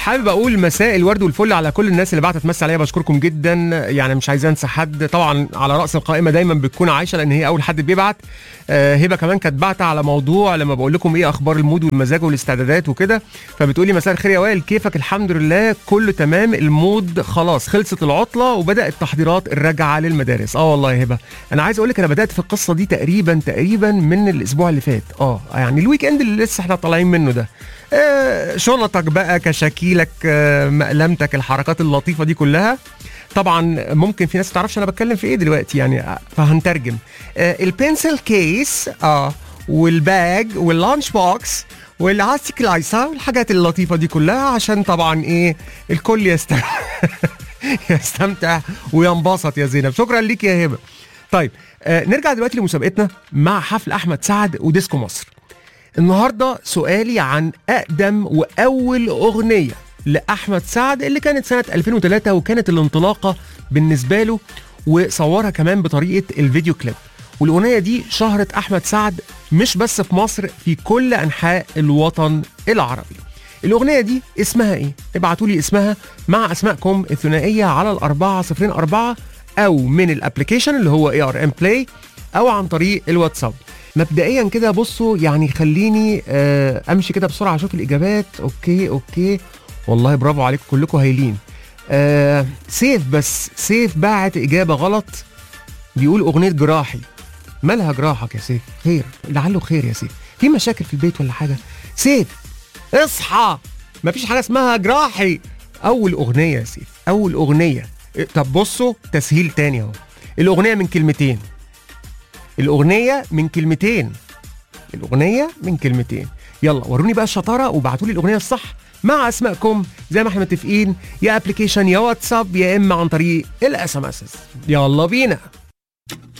حابب اقول مساء الورد والفل على كل الناس اللي بعتت تمسي عليا بشكركم جدا يعني مش عايز انسى حد طبعا على راس القائمه دايما بتكون عايشه لان هي اول حد بيبعت آه هبه كمان كانت باعته على موضوع لما بقول لكم ايه اخبار المود والمزاج والاستعدادات وكده فبتقولي مساء الخير يا وائل كيفك الحمد لله كله تمام المود خلاص خلصت العطله وبدات تحضيرات الرجعه للمدارس اه والله يا هبه انا عايز اقول لك انا بدات في القصه دي تقريبا تقريبا من الاسبوع اللي فات اه يعني الويك اند اللي لسه احنا طالعين منه ده آه، شنطك بقى كشاكيلك آه، مقلمتك الحركات اللطيفه دي كلها طبعا ممكن في ناس ما تعرفش انا بتكلم في ايه دلوقتي يعني آه، فهنترجم آه، البنسل كيس اه والباج واللانش بوكس والاستيك لايسا والحاجات اللطيفه دي كلها عشان طبعا ايه الكل يستمتع يستمتع وينبسط يا زينب شكرا ليك يا هبه طيب آه نرجع دلوقتي لمسابقتنا مع حفل احمد سعد وديسكو مصر النهارده سؤالي عن اقدم واول اغنيه لاحمد سعد اللي كانت سنه 2003 وكانت الانطلاقه بالنسبه له وصورها كمان بطريقه الفيديو كليب والاغنيه دي شهرت احمد سعد مش بس في مصر في كل انحاء الوطن العربي الاغنيه دي اسمها ايه ابعتوا لي اسمها مع اسمائكم الثنائيه على الأربعة صفرين أربعة او من الابلكيشن اللي هو اي ار ام بلاي او عن طريق الواتساب مبدئيا كده بصوا يعني خليني آه امشي كده بسرعه اشوف الاجابات اوكي اوكي والله برافو عليكم كلكم هايلين آه سيف بس سيف باعت اجابه غلط بيقول اغنيه جراحي مالها جراحك يا سيف خير لعله خير يا سيف في مشاكل في البيت ولا حاجه سيف اصحى مفيش حاجه اسمها جراحي اول اغنيه يا سيف اول اغنيه إيه، طب بصوا تسهيل تاني اهو الاغنيه من كلمتين الاغنيه من كلمتين الاغنيه من كلمتين يلا وروني بقى الشطاره وابعتوا لي الاغنيه الصح مع اسمائكم زي ما احنا متفقين يا ابلكيشن يا واتساب يا اما عن طريق الاس ام اس يلا بينا